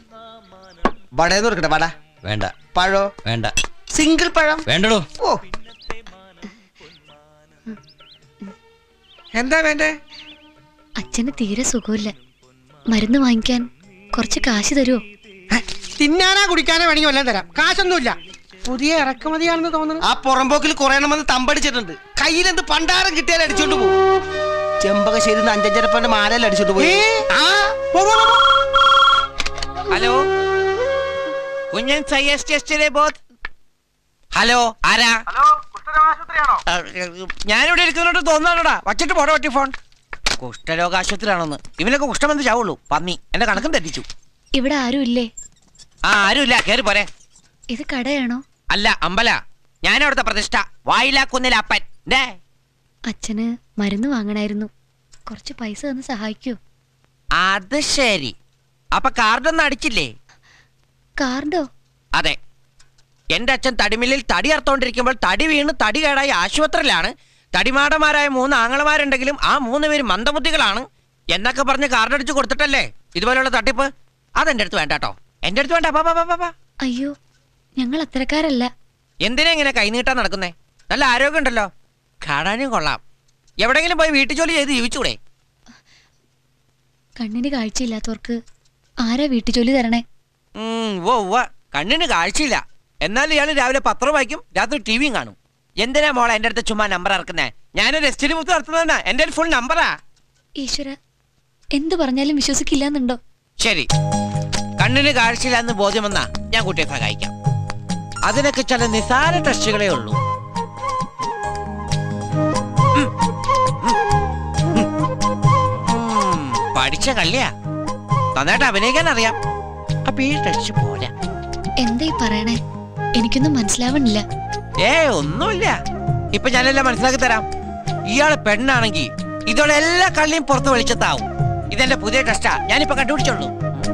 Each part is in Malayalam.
വടയെന്ന് കൊടുക്കട്ടെ വട വേണ്ട പഴോ വേണ്ട സിംഗിൾ പഴം വേണ്ടടോ ഓ എന്താ വേണ്ടേ അച്ഛന് തീരെ സുഖമില്ല മരുന്ന് വാങ്ങിക്കാൻ കുറച്ച് കാശ് തരുമോ തിന്നാനാ കുടിക്കാനോ വേണമെങ്കിൽ വല്ലതും തരാം കാശൊന്നുമില്ല പുതിയ ഇറക്കുമതിയാണെന്ന് തോന്നുന്നു ആ പുറമ്പോക്കിൽ കുറെ എണ്ണം വന്ന് തമ്പടിച്ചിട്ടുണ്ട് കയ്യിൽ എന്ത് പണ്ടാരം കിട്ടിയാൽ അടിച്ചോണ്ട് പോകും ചെമ്പകശ്ശേരി അഞ്ചഞ്ചരപ്പന്റെ മാലയിൽ അടിച്ചോണ്ട് പോയി ഏ? ആ പോ, പോ, പോ. ഹലോ കുഞ്ഞൻ സയ്യസ് ടെസ്റ്റിലെ ബോത്ത് ഹലോ ആരാ ആ, ഞാനിവിടെ ഇരിക്കുന്നോട്ട് തോന്നാണോടാ വച്ചിട്ട് പോടാ പറ്റി ഫോൺ കുഷ്ഠരോഗ ആശുപത്രിയാണെന്ന് ഇവനൊക്കെ കുഷ്ഠം വന്ന് ചാവുള്ളൂ പന്നി എന്റെ കണക്കും തെറ്റിച്ചു ഇവിടെ ആരും ഇല്ലേ ആ ആരുമില്ല കേറി പോരെ ഇത് കടയാണോ അല്ല അമ്പല ഞാനവിടുത്തെ പ്രതിഷ്ഠ വായിലാക്കുന്നില്ല അപ്പൻ ദേ അച്ഛന് മരുന്ന് വാങ്ങണായിരുന്നു കുറച്ച് പൈസ തന്ന് സഹായിക്കൂ അത് ശരി അപ്പൊ കാർഡൊന്നും അടിച്ചില്ലേ കാർഡോ അതെ എന്റെ അച്ഛൻ തടിമില്ലിൽ തടി അറുത്തോണ്ടിരിക്കുമ്പോൾ തടി വീണ് തടി കേടായി ആശുപത്രിയിലാണ് തടിമാടന്മാരായ മൂന്ന് ആങ്ങളമാരുണ്ടെങ്കിലും ആ മൂന്ന് പേര് മന്ദബുദ്ധികളാണ് എന്നൊക്കെ പറഞ്ഞ് കാർഡ് അടിച്ച് കൊടുത്തിട്ടല്ലേ ഇതുപോലുള്ള തട്ടിപ്പ് അതെന്റെ അടുത്ത് വേണ്ട കേട്ടോ എന്റെ അടുത്ത് വേണ്ട പാ, പാ, പാ, പാ, പാ. അയ്യോ ഞങ്ങൾ അത്തരക്കാരല്ല എന്തിനാ ഇങ്ങനെ കൈനീട്ടാൻ നടക്കുന്നേ നല്ല ആരോഗ്യമുണ്ടല്ലോ കാണാനും കൊള്ളാം എവിടെങ്കിലും പോയി വീട്ടു ജോലി ചെയ്ത് ജീവിച്ചൂടെ കണ്ണിന് കാഴ്ചയില്ലാത്തവർക്ക് ആരാ വീട്ടുജോലി തരണേ ഉം, ഉവ്വ ഉവ്വ കണ്ണിന് കാഴ്ചയില്ല എന്നാൽ ഇയാൾ രാവിലെ പത്രം വായിക്കും രാത്രി ടി വിയും കാണും എന്തിനാ മോളെ എന്റെ അടുത്ത് ചുമ്മാ നമ്പർ ഇറക്കുന്നേ ഞാനൊരു എസ്റ്റിന് മുത്ത് നടത്തുന്നതാണ് എന്റെ ഒരു ഫുൾ നമ്പറാ ഈശ്വര എന്തു പറഞ്ഞാലും വിശ്വസിക്കില്ലാന്നുണ്ടോ ശരി കണ്ണിന് കാഴ്ചയില്ല എന്ന് ബോധ്യം വന്നാ ഞാൻ കുട്ടിയെ സഹായിക്കാം അതിനൊക്കെ ചില നിസാര ടെസ്റ്റുകളേ ഉള്ളൂ ഉം, ഉം, ഉം. ഉം, പഠിച്ച കള്ളിയാ നന്നായിട്ട് അഭിനയിക്കാൻ അറിയാം അപ്പൊ ഈ ടെസ്റ്റ് പോരാ എന്താ ഈ പറയണേ എനിക്കൊന്നും മനസ്സിലാവണില്ല ഏ ഒന്നുമില്ല ഇപ്പൊ ഞാനെല്ലാം മനസ്സിലാക്കി തരാം ഇയാള് പെണ്ണാണെങ്കി ഇതോടെ എല്ലാ കള്ളിയും പുറത്ത് വെളിച്ചത്താവും ഇതെന്റെ പുതിയ ടെസ്റ്റാ ഞാനിപ്പോ കണ്ടുപിടിച്ചോളൂ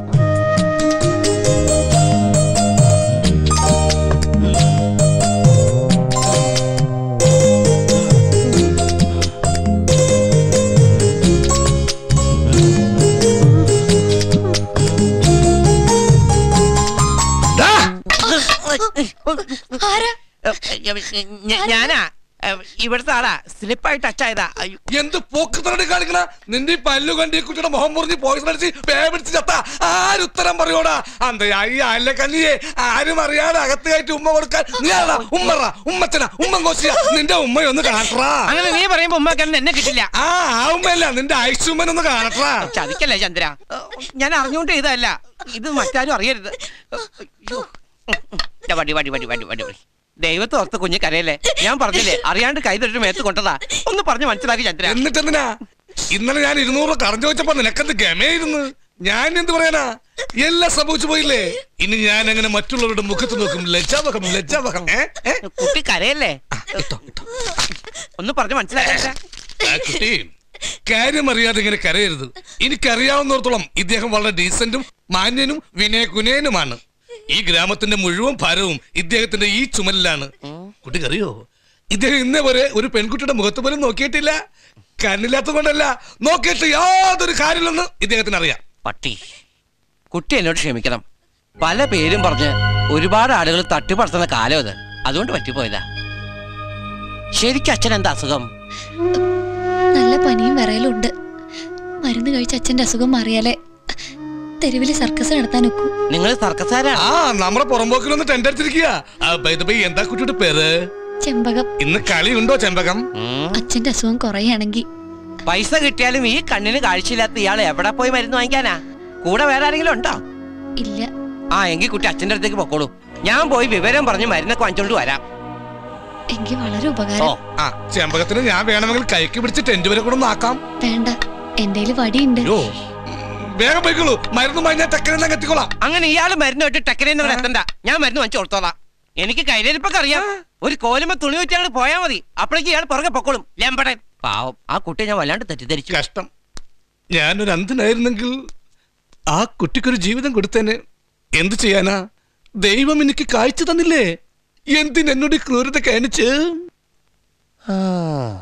ആരാ ഞ- ഞാനാ ഏ, ഇവിടുത്തെ ആളാ സ്ലിപ്പായി ടച്ച് ആയതാ അയ്യോ. എന്ത് പോക്കത്തറടി കാണിക്കണ നിന്റെ ഈ പല്ലു കണ്ട് ഈ കുട്ടിയുടെ മുഖം മുറിഞ്ഞ് പോയിസൺ അടിച്ച് പേപിടിച്ച് ചത്ത ആരുത്തരം പറയോടാ അന്ത ഈ അല്ല കല്ലിയെ ആരും അറിയാതെ അകത്ത് കയറ്റി ഉമ്മ കൊടുക്കാൻ നീ ആരാ ഉമ്മറ ഉമ്മച്ചന ഉമ്മൻ കോശിയ നിന്റെ ഉമ്മയൊന്ന് കാണട്ടാ അങ്ങനെ നീ പറയുമ്പോ ഉമ്മക്കന്നെ എന്നെ കിട്ടില്ല ആ ആ ഉമ്മയല്ല നിന്റെ ഐസുമ്മൻ ഒന്ന് കാണട്ടാ ചതിക്കല്ലേ ചന്ദ്ര ഏ, ഞാൻ അറിഞ്ഞുകൊണ്ട് ചെയ്തതല്ല ഇത് മറ്റാരും അറിയരുത് അയ്യോ. ദാ വടി വടി വടി വടി വടി വടി ദൈവത്തെ ഓർത്ത് കുഞ്ഞ് കരയല്ലേ ഞാൻ പറഞ്ഞില്ലേ അറിയാണ്ട് കൈ തൊട്ട് മേത്ത് കൊണ്ടതാ ഒന്ന് പറഞ്ഞ് മനസ്സിലാക്കി ചന്ദ്ര എന്നിട്ടെന്തിനാ ഇന്നലെ ഞാൻ ഇരുന്നൂറ് കറഞ്ഞു ചോദിച്ചപ്പോ നിനക്കെന്ത് ഗമയായിരുന്നു ഞാൻ എന്ത് പറയാനാ എല്ലാം സംഭവിച്ചു പോയില്ലേ ഇനി ഞാൻ അങ്ങനെ മറ്റുള്ളവരുടെ മുഖത്ത് നോക്കും ലജ്ജാവകം ലജ്ജാവകം ഏ ഏ? കുട്ടി കരയല്ലേ ഇട്ടോ, ഇട്ടോ. ഒന്ന് പറഞ്ഞ് മനസ്സിലാക്കി ആ കുട്ടി കാര്യം അറിയാതെ ഇങ്ങനെ കരയരുത് എനിക്കറിയാവുന്നിടത്തോളം ഇദ്ദേഹം വളരെ ഡീസന്റും മാന്യനും വിനയകുനയനുമാണ് ഈ ഗ്രാമത്തിന്റെ മുഴുവൻ ഭാരവും ഇദ്ദേഹത്തിന്റെ ഈ ചുമലിലാണ് കുട്ടിക്കറിയോ ഇദ്ദേഹം ഇന്നേ വരെ ഒരു പെൺകുട്ടിയുടെ മുഖത്ത് പോലും നോക്കിയിട്ടില്ല കണ്ണില്ലാത്ത കൊണ്ടല്ല നോക്കിയിട്ട് യാതൊരു കാര്യമില്ലെന്ന് ഇദ്ദേഹത്തിന് അറിയാം പട്ടി കുട്ടി എന്നോട് ക്ഷമിക്കണം പല പേരും പറഞ്ഞ് ഒരുപാട് ആളുകൾ തട്ടിപ്പടത്തുന്ന കാലം അത് അതുകൊണ്ട് പറ്റിപ്പോയതാ ശരിക്കും അച്ഛൻ എന്താ അസുഖം നല്ല പനിയും വിറയലും ഉണ്ട് മരുന്ന് കഴിച്ച അച്ഛന്റെ അസുഖം മാറിയാലേ തെരുവില് സർക്കസ് നടത്താൻ ഒക്കൂ നിങ്ങൾ സർക്കസാരാണ് ആ നമ്മുടെ പുറമ്പോക്കിലൊന്ന് ടെൻഡ് അടിച്ചിരിക്കുക എന്താ കുട്ടിയുടെ പേര് ചെമ്പകം ഇന്ന് കളിയുണ്ടോ ചെമ്പകം അച്ഛന്റെ അസുഖം കുറയുകയാണെങ്കിൽ പൈസ കിട്ടിയാലും ഈ കണ്ണിന് കാഴ്ചയില്ലാത്ത ഇയാൾ എവിടെ പോയി മരുന്ന് വാങ്ങിക്കാനാ കൂടെ വേറെ ആരെങ്കിലും ഉണ്ടോ ഇല്ല ആ എങ്കിൽ കുട്ടി അച്ഛൻ്റെ അടുത്തേക്ക് പൊക്കോളൂ ഞാൻ പോയി വിവരം പറഞ്ഞ് മരുന്നൊക്കെ വാങ്ങിച്ചോണ്ട് വരാം എങ്കിൽ വളരെ ഓ ഉപകാരം ആ ചെമ്പകത്തിന് ഞാൻ വേണമെങ്കിൽ കൈക്ക് പിടിച്ച് ടെന്റ് വരെ കൂടെ നാക്കാം വേണ്ട എന്റെ വടിയുണ്ട് അയ്യോ വേഗം പോയിക്കോളൂ മരുന്ന് ഞാൻ തെക്കനെ എത്തിക്കോളാം അങ്ങനെ ഇയാൾ മരുന്ന് തൊട്ട് ടെക്കനേന്ന് ഇവിടെ എത്തണ്ട ഞാൻ മരുന്ന് വാങ്ങിച്ചു കൊടുത്തോളാം എനിക്ക് കയ്യിലിരിപ്പൊക്കെ അറിയാം ഒരു കോലുമ്പ തുണി വെച്ച് അങ്ങോട്ട് പോയാൽ മതി അപ്പോഴേക്ക് ഇയാൾ പുറകെ പൊക്കോളും ലെമ്പടൻ പാവം ആ കുട്ടിയെ ഞാൻ വല്ലാണ്ട് തെറ്റിദ്ധരിച്ചു കഷ്ടം ഞാനൊരു അന്ധനായിരുന്നെങ്കിൽ ആ കുട്ടിക്കൊരു ജീവിതം കൊടുത്തേനെ എന്ത് ചെയ്യാനാ ദൈവം എനിക്ക് കാഴ്ച തന്നില്ലേ എന്തിനെന്നോട് ഈ ക്രൂരത കാണിച്ച്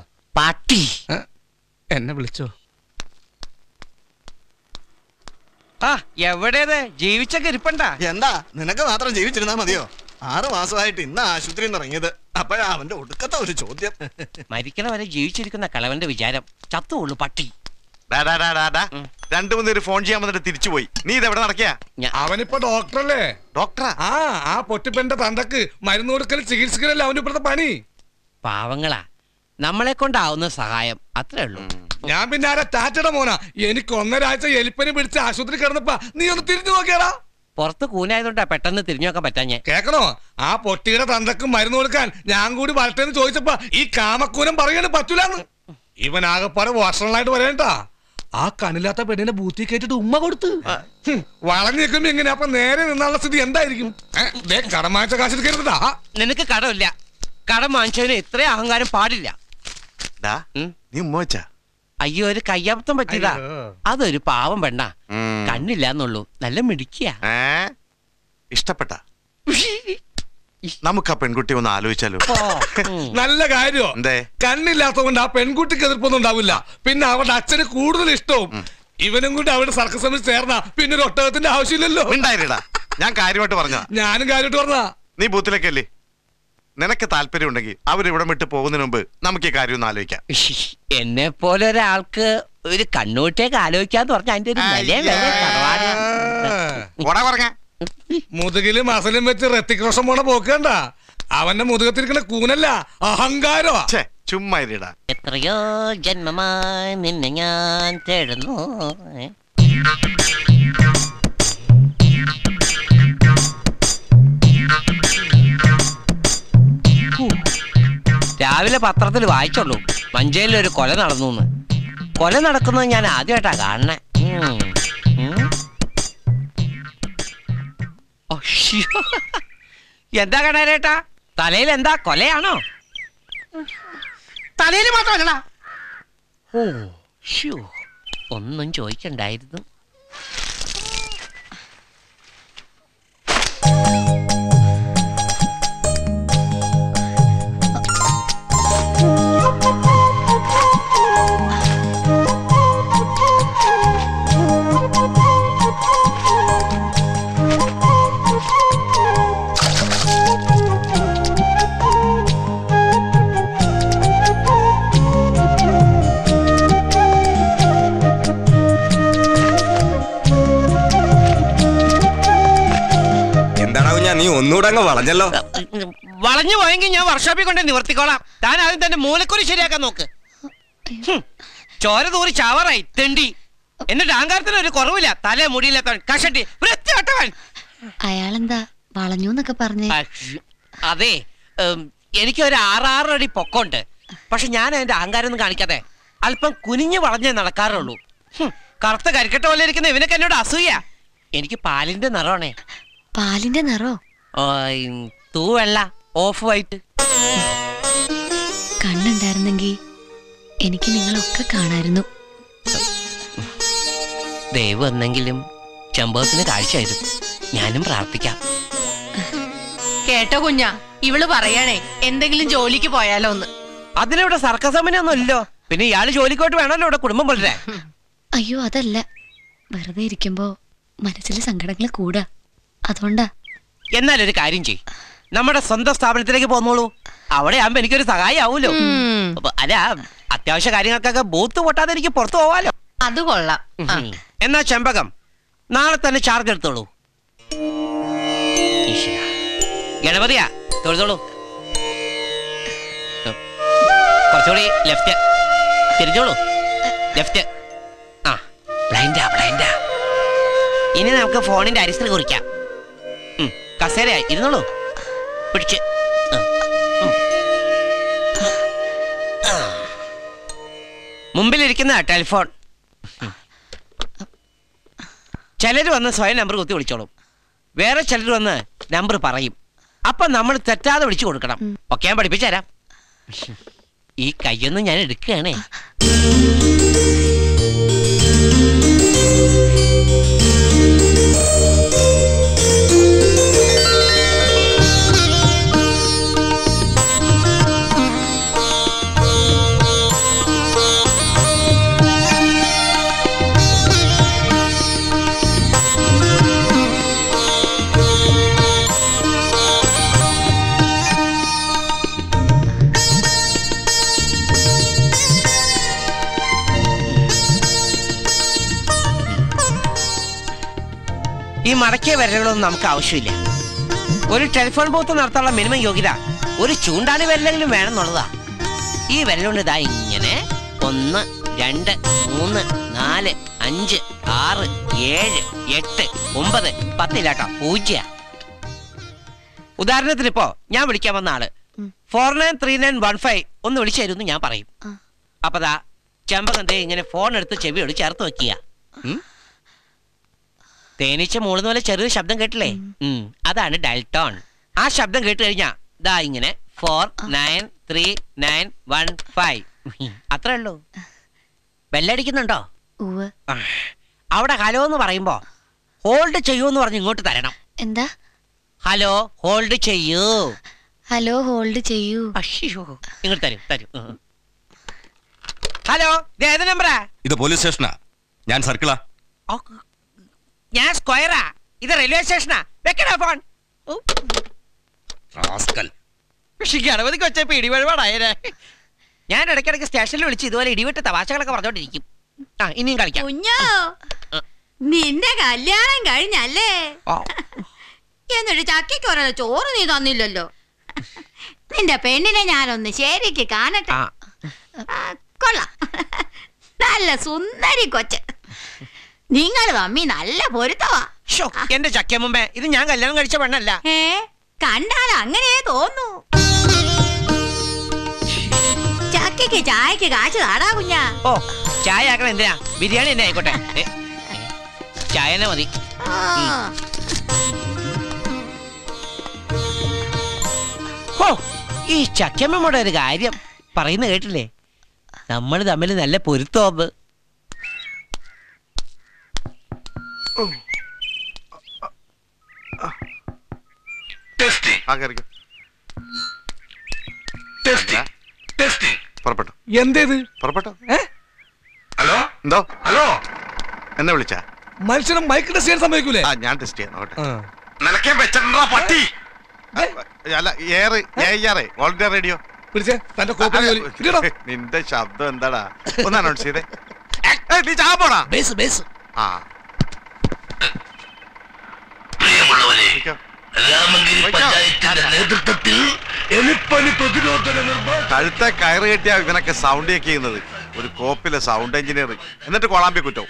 പാട്ടി ആ, എന്നെ വിളിച്ചോ ആ എവിടേത് ജീവിച്ചൊക്കെ ഇരിപ്പണ്ടാ എന്താ നിനക്ക് മാത്രം ജീവിച്ചിരുന്നാ മതിയോ ആറു മാസമായിട്ട് ഇന്ന് ആശുപത്രിയിൽ നിന്ന് ഇറങ്ങിയത് അപ്പോഴാ അവന്റെ ഒടുക്കത്തെ ഒരു ചോദ്യം മരിക്കണ വരെ ജീവിച്ചിരിക്കുന്ന കളവന്റെ വിചാരം ചത്തുള്ളൂ പട്ടി ഡാ, ഡാ, ഡാ, ഡാ, ഡാ. ഉം. രണ്ടു മൂന്ന് പേര് ഫോൺ ചെയ്യാൻ വന്നിട്ട് തിരിച്ചുപോയി നീ ഇതെവിടെ നടക്കിയ ഞാ- അവനിപ്പോ ഡോക്ടറല്ലേ ഡോക്ടറാ ആ ആ പൊട്ടിപ്പെന്റെ തന്തക്ക് മരുന്ന് കൊടുക്കൽ ചികിത്സിക്കലല്ലേ അവന്റെ ഇപ്പോഴത്തെ പണി പാവങ്ങളാ നമ്മളെ കൊണ്ടാവുന്ന സഹായം അത്രേ ഉള്ളൂ ഞാൻ പിന്നെ ആരാ ടാറ്റയുടെ മോനാ എനിക്ക് ഒന്നരാഴ്ച എലിപ്പനി പിടിച്ച് ആശുപത്രി കിടന്നപ്പാ നീ ഒന്ന് തിരിഞ്ഞു നോക്കിയാടാ പുറത്ത് കൂനായതുകൊണ്ടാ പെട്ടെന്ന് തിരിഞ്ഞു നോക്കാൻ പറ്റാഞ്ഞേ കേക്കണോ ആ പൊട്ടിയുടെ തന്തക്ക് മരുന്ന് കൊടുക്കാൻ ഞാൻ കൂടി വരട്ടെന്ന് ചോദിച്ചപ്പോ ഈ കാമക്കൂനം പറയാൻ പറ്റൂലെന്ന് ഇവൻ ആകെപ്പാടെ വർഷങ്ങളായിട്ട് പറയണ്ടാ ആ കണ്ണില്ലാത്ത പെണ്ണിനെ ബൂത്തി കേട്ടിട്ട് ഉമ്മ കൊടുത്ത് ഹും, വളഞ്ഞു നിൽക്കുമ്പോ എങ്ങനെ അപ്പൊ നേരെ നിന്നുള്ള സ്ഥിതി എന്തായിരിക്കും ഏ, ദേ കടമാഴ്ച കാശ് കരുതടാ നിനക്ക് കടമില്ല കടം വാങ്ങിച്ചതിന് ഇത്രയും അഹങ്കാരം പാടില്ല ഡാ ഉം. നീ ഉമ്മ വെച്ചാ അയ്യോ ഒരു കയ്യബദ്ധം പറ്റിയതാ അയ്യോ. അതൊരു പാവം പെണ്ണ ഉം. കണ്ണില്ലാന്നുള്ളൂ നല്ല മിടിക്കുക ഏ ഇഷ്ടപ്പെട്ട നമുക്ക് ആ പെൺകുട്ടി ഒന്ന് ആലോചിച്ചാലോ നല്ല കാര്യോ എന്തേ കണ്ണില്ലാത്തതുകൊണ്ട് ആ പെൺകുട്ടിക്ക് എതിർപ്പൊന്നും ഉണ്ടാവില്ല പിന്നെ അവരുടെ അച്ഛന് കൂടുതൽ ഇഷ്ടവും ഇവനും കൂടി അവിടെ സർക്കസ് സമിതി ചേർന്ന പിന്നെ ഒരു ഒട്ടകത്തിന്റെ ആവശ്യമില്ലല്ലോ ഉണ്ടായിരടാ ഞാൻ കാര്യമായിട്ട് പറഞ്ഞ ഞാനും കാര്യമായിട്ട് പറഞ്ഞ നീ ബൂത്തിലേക്കല്ലേ നിനക്ക് താല്പര്യം ഉണ്ടെങ്കിൽ അവർ ഇവിടെ വിട്ട് പോകുന്നതിന് മുമ്പ് നമുക്ക് ഈ കാര്യം ഒന്ന് ആലോചിക്കാം എന്നെ പോലെ ഒരാൾക്ക് ഒരു കണ്ണൂട്ടേക്ക് ആലോചിക്കാന്ന് പറഞ്ഞ അതിന്റെ ഒരു നിലയും വിലയും തറവാടിയാണ്. ഓടാ പറഞ്ഞ മുതുകില് മസലും വെച്ച് റെത്തിക് റോഷൻ പോണ പോക്കണ്ട അവന്റെ മുതുകത്തിരിക്കുന്ന കൂനല്ല അഹങ്കാരോ ഛേ ചുമ്മാ ഇരിടാ എത്രയോ ജന്മമായി നിന്നെ ഞാൻ തേടുന്നു ഏ? ഹൂ. രാവിലെ പത്രത്തിൽ വായിച്ചുള്ളൂ മഞ്ചേരിൽ ഒരു കൊല നടന്നു എന്ന് കൊല നടക്കുന്നത് ഞാൻ ആദ്യമായിട്ടാ കാണണേ ഉം. ഉം. അശ്ശോ. എന്താ കണാരേട്ടാ തലയിൽ എന്താ കൊലയാണോ തലയിൽ മാത്രമല്ലടാ ഓ ശ്യോ ഒന്നും ചോദിക്കണ്ടായിരുന്നു എന്താടാ കുഞ്ഞാ നീ ഒന്നുകൂടെ അങ്ങ് വളഞ്ഞല്ലോ വളഞ്ഞു പോയെങ്കിൽ ഞാൻ വർക്ക്ഷോപ്പിൽ കൊണ്ട് നിവർത്തിക്കോളാം താൻ ആദ്യം തന്നെ മൂലക്കുറി ശരിയാക്കാൻ നോക്ക് ഹും. ചോര തൂറി ചാവറായി തെണ്ടി എന്നിട്ട് അഹങ്കാരത്തിന് ഒരു കുറവില്ല തല മുടിയില്ലാത്തവൻ കഷട്ടി വൃത്തികെട്ടവൻ അയാളെന്താ വളഞ്ഞു എന്നൊക്കെ പറഞ്ഞേ അയ്യോ. അതെ ഉം, എനിക്ക് ഒരു ആറാറ് അടി പൊക്കമുണ്ട് പക്ഷെ ഞാൻ അതിന്റെ അഹങ്കാരം ഒന്നും കാണിക്കാതെ അല്പം കുനിഞ്ഞു വളഞ്ഞേ നടക്കാറുള്ളൂ ഹും, കറുത്ത കരിക്കട്ട പോലെ ഇരിക്കുന്ന ഇവനൊക്കെ എന്നോട് അസൂയ എനിക്ക് പാലിന്റെ നിറമാണേ പാലിന്റെ നിറോ തൂവെള്ള ഓഫ് വൈറ്റ് കണ്ണുണ്ടായിരുന്നെങ്കിൽ എനിക്ക് നിങ്ങളൊക്കെ കാണായിരുന്നു ദൈവം എന്നെങ്കിലും ചെമ്പകത്തിന് കാഴ്ചയായിരുന്നു ഞാനും പ്രാർത്ഥിക്കാം കേട്ടോ കുഞ്ഞാ ഇവള് പറയണേ എന്തെങ്കിലും ജോലിക്ക് പോയാലോ ഒന്ന് അതിനിവിടെ സർക്കസമനൊന്നും ഇല്ലല്ലോ പിന്നെ ഇയാള് ജോലിക്കോട്ട് വേണമല്ലോ ഇവിടെ കുടുംബം വളരാൻ അയ്യോ അതല്ല വെറുതെ ഇരിക്കുമ്പോ മനസ്സിൽ സങ്കടങ്ങൾ കൂടാ അതുകൊണ്ടാ എന്നാലൊരു കാര്യം ചെയ് നമ്മുടെ സ്വന്തം സ്ഥാപനത്തിലേക്ക് പോന്നോളൂ അവിടെ ആകുമ്പോ എനിക്കൊരു സഹായം ആവൂലോ അപ്പൊ അല്ല അത്യാവശ്യ കാര്യങ്ങൾക്കൊക്കെ ബൂത്ത് പൊട്ടാതെ എനിക്ക് പുറത്തു പോവാലോ അത് കൊള്ളാം ആ. എന്നാ ചെമ്പകം നാളെ തന്നെ ചാർജ് എടുത്തോളൂ ഈശ്വരാ. ഗണപതിയാ തൊഴുതോളൂ കുറച്ചുകൂടി ലെഫ്റ്റ് തിരിഞ്ഞോളൂ ലെഫ്റ്റ് ആ ബ്ലൈൻഡാ ബ്ലൈൻഡാ ഇനി നമുക്ക് ഫോണിന്റെ അരിസ്റ്റർ കുറിക്കാം ഉം, കസേരയായി ഇരുന്നോളൂ പിടിച്ച് ആ, ഉം. ആ. മുമ്പിലിരിക്കുന്ന ടെലിഫോൺ ചിലർ വന്ന് സ്വയം നമ്പർ കുത്തി വിളിച്ചോളും വേറെ ചിലർ വന്ന് നമ്പർ പറയും അപ്പൊ നമ്മൾ തെറ്റാതെ വിളിച്ചു കൊടുക്കണം ഒക്കെ ഞാൻ പഠിപ്പിച്ചു തരാം ഈ കയ്യൊന്നും ഞാൻ എടുക്കുകയാണേ ഈ മടക്കിയ വിരലുകളൊന്നും നമുക്ക് ആവശ്യമില്ല ഒരു ടെലിഫോൺ ബൂത്ത് നടത്താനുള്ള മിനിമം യോഗ്യത ഒരു ചൂണ്ടാണി വിരലെങ്കിലും വേണമെന്നുള്ളതാ ഈ വിരലുകൊണ്ട് ഇതാ ഇങ്ങനെ ഒന്ന് രണ്ട് മൂന്ന് നാല് അഞ്ച് ആറ് ഏഴ് എട്ട് ഒമ്പത് പത്തില്ലാട്ടോ പൂജ്യ ഉദാഹരണത്തിന് ഇപ്പോ ഞാൻ വിളിക്കാൻ വന്ന ആള് four nine three nine one five ഒന്ന് വിളിച്ചു തരുമെന്ന് ഞാൻ പറയും ആ. അപ്പൊ ദാ ചെമ്പകന്തേ ഇങ്ങനെ ഫോൺ എടുത്ത് ചെവിയോട് ചേർത്ത് വെക്കുക ഉം? തേനീച്ച മൂളുന്ന പോലെ ചെറിയ ശബ്ദം കേട്ടില്ലേ ഉം, അതാണ് ഡയൽട്ടോൺ ആ ശബ്ദം കേട്ട് കഴിഞ്ഞാ ദാ ഇങ്ങനെ four nine three nine one five അത്രേ ഉള്ളൂ ബെല്ലടിക്കുന്നുണ്ടോ ഉവ് ആ, അവിടെ ഹലോ എന്ന് പറയുമ്പോ ഹോൾഡ് ചെയ്യൂ എന്ന് പറഞ്ഞ് ഇങ്ങോട്ട് തരണം എന്താ ഹലോ ഹോൾഡ് ചെയ്യൂ ഹലോ ഹോൾഡ് ചെയ്യൂ അയ്യോ ഇങ്ങോട്ട് തരും തരും ഉം. ഹലോ ഇത് ഏത് നമ്പറാ ഇത് പോലീസ് സ്റ്റേഷനാ ഞാൻ സർക്കിളാ ഓ, ഞാൻ സ്ക്വയറാ ഇത് റെയിൽവേ സ്റ്റേഷനാ വെക്കടാ ഫോൺ ഓ, റാസ്കൽ പക്ഷേ ഗണപതി കൊച്ച പിടിവഴിപാടായേ ഞാൻ ഇടയ്ക്കിടയ്ക്ക് സ്റ്റേഷനിൽ വിളിച്ച് ഇതുപോലെ ഇടിവിട്ട് തമാശകളൊക്കെ പറഞ്ഞോണ്ടിരിക്കും ആ ഇനിയും കളിക്കാം കുഞ്ഞോ ആ. നിന്റെ കല്യാണം കഴിഞ്ഞല്ലേ ഓ, എന്നിട്ട് ചക്കിക്ക് ഒരാൾ ചോറ് നീ തന്നില്ലല്ലോ നിന്റെ പെണ്ണിനെ ഞാനൊന്ന് ശരിക്ക് കാണട്ടെ ആ ആ, കൊള്ളാം നല്ല സുന്ദരി കൊച്ച് നിങ്ങൾ തമ്മി നല്ല പൊരുത്തവാ ഷോ എന്റെ ചക്ക മുമ്പേ ഇത് ഞാൻ കല്യാണം കഴിച്ച പെണ്ണല്ല ഏ കണ്ടാൽ അങ്ങനെ തോന്നു ചക്കയ്ക്ക് ചായക്ക് കാശ് താടാ കുഞ്ഞാ ഓ ചായ ആക്കണം എന്തിനാ ബിരിയാണി തന്നെ ആയിക്കോട്ടെ ഏ, ഏ, ചായ തന്നെ മതി ആ. ഓ ഈ ചക്കമ്മയുടെ ഒരു കാര്യം പറയുന്ന കേട്ടില്ലേ നമ്മൾ തമ്മിൽ നല്ല പൊരുത്തോമ്പ് ആ കയറിക്കോ പുറപ്പെട്ടു എന്തേത് പുറപ്പെട്ടോ ഹലോ എന്തോ ഹലോ എന്നെ വിളിച്ചാ മനുഷ്യനെ മൈക്ക് ടെസ്റ്റ് ചെയ്യാൻ സമ്മതിക്കൂലേ ആ ഞാൻ ടെസ്റ്റ് ചെയ്യാം നോക്കട്ടെ ആ. നിലക്കേ വെച്ചിട്ടുണ്ടോ പട്ടി അല്ല ഏറ് ഏറെ ഓൾ ഇന്ത്യ റേഡിയോ പിടിച്ചേ തന്റെ കോപ്പി ജോലി ഇരിക്കടോ. നിന്റെ ശബ്ദം എന്താടാ ഒന്ന് അനൗൺസ് ചെയ്തേ ഏയ്, നീ ചാ പോടാ ബേസ് ബേസ് ആ ഇരിക്കോ. നേതൃത്വത്തിൽ എലിപ്പനി പ്രതിരോധന നിർമ്മാണം കഴുത്തെ കയറ് കെട്ടിയാ ഇവനൊക്കെ സൗണ്ട് ചെക്ക് ചെയ്യുന്നത് ഒരു കോപ്പിലെ സൗണ്ട് എഞ്ചിനീയർ എന്നിട്ട് കൊളാമ്പി കുറ്റവും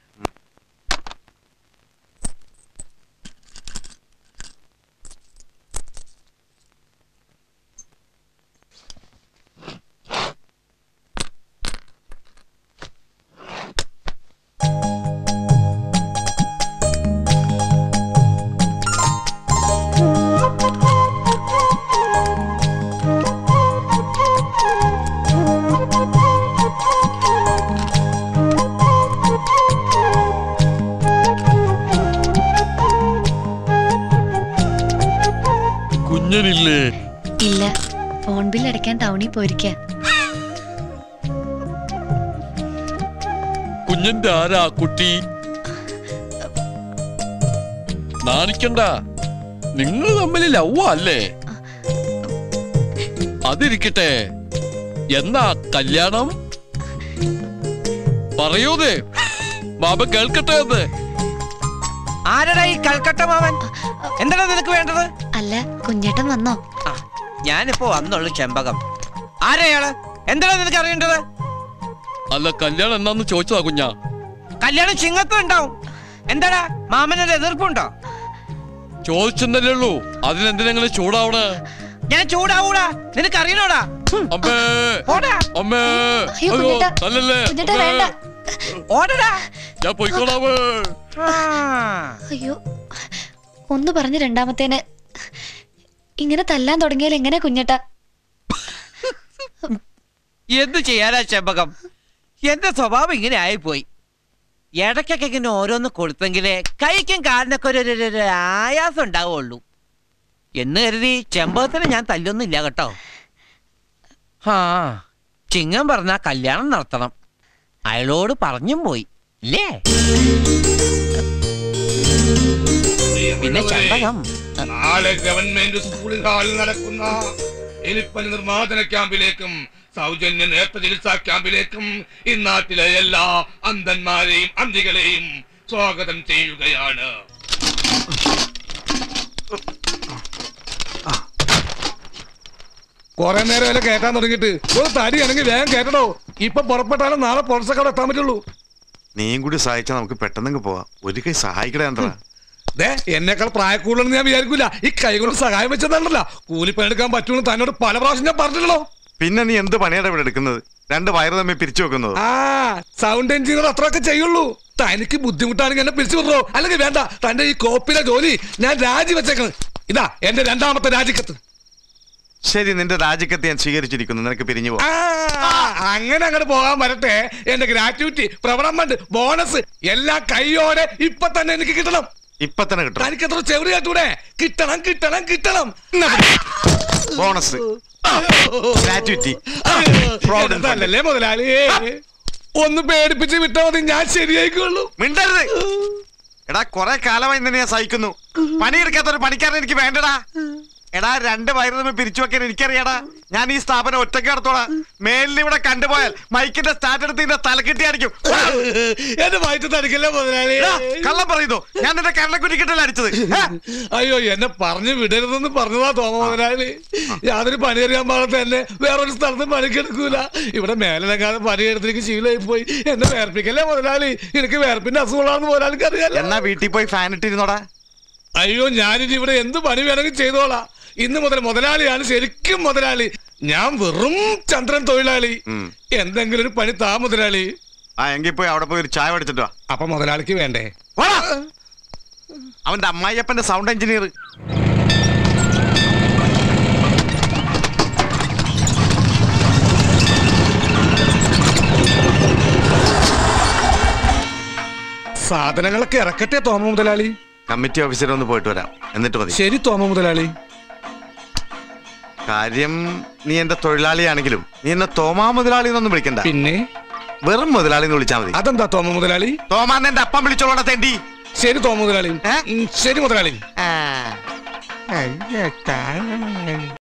കുഞ്ഞനില്ലേ ഇല്ല ഫോൺ ബിൽ അടയ്ക്കാൻ ടൗണിൽ പോയിരിക്ക കുഞ്ഞന്റെ ആരാ കുട്ടി നാണിക്കണ്ട നിങ്ങൾ തമ്മിൽ ലവ്വ അല്ലേ അതിരിക്കട്ടെ എന്നാ കല്യാണം പറയൂതേ ബാബ കേൾക്കട്ടെ എന്ന് ആരടാ ഈ കൽക്കട്ട മാവൻ എന്താണ് നിനക്ക് വേണ്ടത് അല്ല കുഞ്ഞേട്ടൻ വന്നോ ആ ഞാനിപ്പോ വന്നുള്ളു ചെമ്പകം ആരെയാള് എന്താണ് നിനക്ക് അറിയേണ്ടത് അല്ല കല്യാണം എന്നാന്ന് ചോദിച്ചതാ കുഞ്ഞാ കല്യാണം ചിങ്ങത്തും ഉണ്ടാവും എന്താടാ മാമനൊരു എതിർപ്പുണ്ടോ ചോദിച്ചെന്നല്ലേ ഉള്ളൂ അതിനെന്തിനെങ്ങനെ ചൂടാവണേ ഞാൻ ചൂടാവൂടാ നിനക്ക് അറിയണോടാ അമ്മേ ഓടാ അമ്മേ അയ്യോ, അയ്യോ കുഞ്ഞേട്ടാ. തല്ലല്ലേ കുഞ്ഞേട്ടാ, അമ്മേ. വേണ്ട. ഓടടാ ഞാൻ പോയിക്കോളാമേ ആ. അയ്യോ ഒന്ന് പറഞ്ഞ് രണ്ടാമത്തേന് ഇങ്ങനെ തല്ലാൻ തുടങ്ങിയാൽ എങ്ങനെ കുഞ്ഞേട്ടാ എന്ത് ചെയ്യാനാ ചെമ്പകം എന്റെ സ്വഭാവം ഇങ്ങനെ ആയിപ്പോയി ഇടയ്ക്കൊക്കെ ഇങ്ങനെ ഓരോന്ന് കൊടുത്തെങ്കിലേ കൈക്കും കാലിനൊക്കെ ഒരു ഒരു- ഒരു ആയാസം ഉണ്ടാവുള്ളൂ എന്ന് കരുതി ചെമ്പകത്തിന് ഞാൻ തല്ലൊന്നുമില്ല കേട്ടോ ആ ചിങ്ങം പറഞ്ഞാ കല്യാണം നടത്തണം അയാളോട് പറഞ്ഞും പോയി ഇല്ലേ പിന്നെ ചെമ്പകം നാളെ ഗവൺമെന്റ് സ്കൂളിൽ ഹാളിൽ നടക്കുന്ന എലിപ്പനി നിർമ്മാർജ്ജന ക്യാമ്പിലേക്കും സൗജന്യ നേത്ര ചികിത്സാ ക്യാമ്പിലേക്കും ഇന്നാട്ടിലെ എല്ലാ അന്ധന്മാരെയും അന്ധികളെയും സ്വാഗതം ചെയ്യുകയാണ് കൊറേ നേരം വരെ കേട്ടാൻ തുടങ്ങിയിട്ട് ഒരു തടിയാണെങ്കിൽ വേഗം കേട്ടടോ ഇപ്പൊ പുറപ്പെട്ടാലും നാളെ പുറത്തൊക്കെ എത്താൻ പറ്റുള്ളൂ നീയും കൂടി സഹായിച്ചാൽ നമുക്ക് പെട്ടെന്ന് പോവാം ഒരു കൈ സഹായിക്കടേ എന്താ ദേ എന്നേക്കാൾ പ്രായക്കൂടുതലെന്ന് ഞാൻ വിചാരിക്കൂല ഈ കൈ കൊണ്ട് സഹായം വെച്ചതല്ല കൂലിപ്പണിയെടുക്കാൻ പറ്റുള്ളൂ തന്നോട് പല പ്രാവശ്യം ഞാൻ പറഞ്ഞിട്ടുള്ളൂ പിന്നെ നീ എന്ത് പണിയാണ് ഇവിടെ എടുക്കുന്നത് രണ്ട് വയറ് തമ്മിൽ പിരിച്ചു വെക്കുന്നത് ആ സൗണ്ട് എഞ്ചിനീയർ അത്രയൊക്കെ ചെയ്യുള്ളൂ തനിക്ക് ബുദ്ധിമുട്ടാണെങ്കിൽ എന്നെ പിരിച്ചു വിടറോ അല്ലെങ്കിൽ വേണ്ട തന്റെ ഈ കോപ്പിലെ ജോലി ഞാൻ രാജിവെച്ചേക്കണം ഇതാ എന്റെ രണ്ടാമത്തെ രാജിക്കത്ത് ശരി നിന്റെ രാജിക്കത്ത് ഞാൻ സ്വീകരിച്ചിരിക്കുന്നു നിനക്ക് പിരിഞ്ഞു ആ, പോവാം അങ്ങനെ അങ്ങോട്ട് പോകാൻ വരട്ടെ എന്റെ ഗ്രാറ്റുവിറ്റി പ്രവണമെന്റ് ബോണസ് എല്ലാം കൈയോടെ ഇപ്പൊ തന്നെ എനിക്ക് കിട്ടണം ഇപ്പൊ തന്നെ കിട്ടും തനിക്ക് എത്ര ചെവിടി കേട്ടൂടെ കിട്ടണം കിട്ടണം കിട്ടണം എന്നാ പിന്നെ. ബോണസ് ഗ്രാറ്റുവിറ്റി അതല്ലല്ലേ മുതലാളി ഒന്ന് പേടിപ്പിച്ച് വിട്ടാ മതി ഞാൻ ശരിയായിക്കോളൂ മിണ്ടരുത് എടാ കൊറേ കാലമായി നിന്നെ ഞാൻ സഹിക്കുന്നു പണിയെടുക്കാത്ത ഒരു പണിക്കാരൻ എനിക്ക് വേണ്ടടാ എടാ രണ്ട് വയറ് തമ്മിൽ പിരിച്ചു വെക്കാൻ എനിക്കറിയാടാ ഞാൻ ഈ സ്ഥാപനം ഒറ്റയ്ക്ക് നടത്തോളാം മേലിൽ ഇവിടെ കണ്ടുപോയാൽ മൈക്കിന്റെ സ്റ്റാർട്ട് എടുത്ത് ഇതിന്റെ തലക്കിട്ടി അടിക്കും എന്റെ വയറ്റ് തടിക്കല്ലേ മുതലാളി എടാ, കള്ളം പറയുന്നു ഞാൻ നിന്റെ കരണക്കുറ്റി കിട്ടല്ല അടിച്ചത് ഏ? അയ്യോ എന്നെ പറഞ്ഞു വിടരുതെന്ന് പറഞ്ഞതാ തോമ മുതലാളി യാതൊരു പണി അറിയാൻ പാടത്ത് എന്നെ വേറൊരു സ്ഥലത്ത് പണിക്കെടുക്കൂല ഇവിടെ മേലെങ്ങാതെ പണിയെടുത്തേക്ക് ശീലമായി പോയി എന്നെ വേർപ്പിക്കല്ലേ മുതലാളി എനിക്ക് വേർപ്പിന്റെ അസുഖമാണെന്ന് മുതലാളിക്ക് അറിയാലോ എന്നാ വീട്ടിൽ പോയി ഫാൻ ഇട്ടിരുന്നോടാ അയ്യോ ഞാനിനി ഇവിടെ എന്ത് പണി വേണമെങ്കിൽ ചെയ്തോളാം ഇന്ന് മുതൽ മുതലാളിയാണ് ശരിക്കും മുതലാളി ഞാൻ വെറും ചന്ദ്രൻ തൊഴിലാളി ഉം. എന്തെങ്കിലും ഒരു പണി താ മുതലാളി ആ എങ്കിൽ പോയി അവിടെ പോയി ഒരു ചായ മേടിച്ചിട്ട് വാ അപ്പൊ മുതലാളിക്ക് വേണ്ടേ വാടാ. അവന്റെ അമ്മായിയപ്പന്റെ സൗണ്ട് എഞ്ചിനീയർ സാധനങ്ങളൊക്കെ ഇറക്കട്ടെ തോമ മുതലാളി കമ്മിറ്റി ഓഫീസർ ഒന്ന് പോയിട്ട് വരാം എന്നിട്ട് മതി ശരി തോമ മുതലാളി കാര്യം നീ എന്റെ തൊഴിലാളിയാണെങ്കിലും നീ എന്നെ തോമാ മുതലാളി എന്നൊന്നും വിളിക്കണ്ട പിന്നെ വെറും മുതലാളി എന്ന് വിളിച്ചാൽ മതി അതെന്താ തോമ മുതലാളി തോമാന്ന് എന്റെ അപ്പം വിളിച്ചോളാ തെണ്ടി ശരി തോമ മുതലാളി ഏ? ഉം, ശരി മുതലാളി ആ.